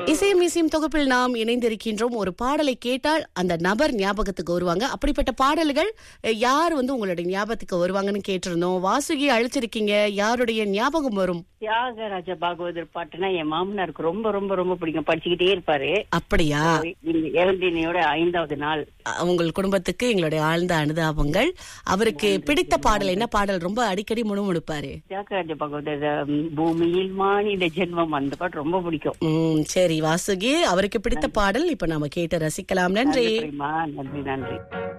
இசையும் இசையும் தொகுப்பில் நாம் இணைந்திருக்கின்றோம் ஒரு பாடலை கேட்டால் அந்த நபர் ஞாபகத்துக்கு வருவாங்க அப்படிப்பட்ட பாடல்கள் அஹ், யார் வந்து உங்களுடைய ஞாபகத்துக்கு வருவாங்கன்னு கேட்டிருந்தோம் வாசுகி அழைச்சிருக்கீங்க யாருடைய ஞாபகம் வரும் தியாகராஜ பாகவதர் பாட்டுனா என் மாமனாருக்கு ரொம்ப ரொம்ப ரொம்ப பிடிக்கும் படிச்சுக்கிட்டே இருப்பாரு அப்படியா இந்த இறந்தினையோட ஐந்தாவது நாள் அஹ், உங்கள் குடும்பத்துக்கு எங்களுடைய ஆழ்ந்த அனுதாபங்கள் அவருக்கு பிடித்த பாடல் என்ன பாடல் ரொம்ப அடிக்கடி முணுமுணுப்பாரு தியாகராஜ பாகவதர் உம், பூமியில் மானிட ஜென்மம் அந்த பாட்டு ரொம்ப பிடிக்கும் உம் சரி வாசுகி அவருக்கு பிடித்த பாடல் இப்ப நாம கேட்டு ரசிக்கலாம் நன்றி நன்றி நன்றி நன்றி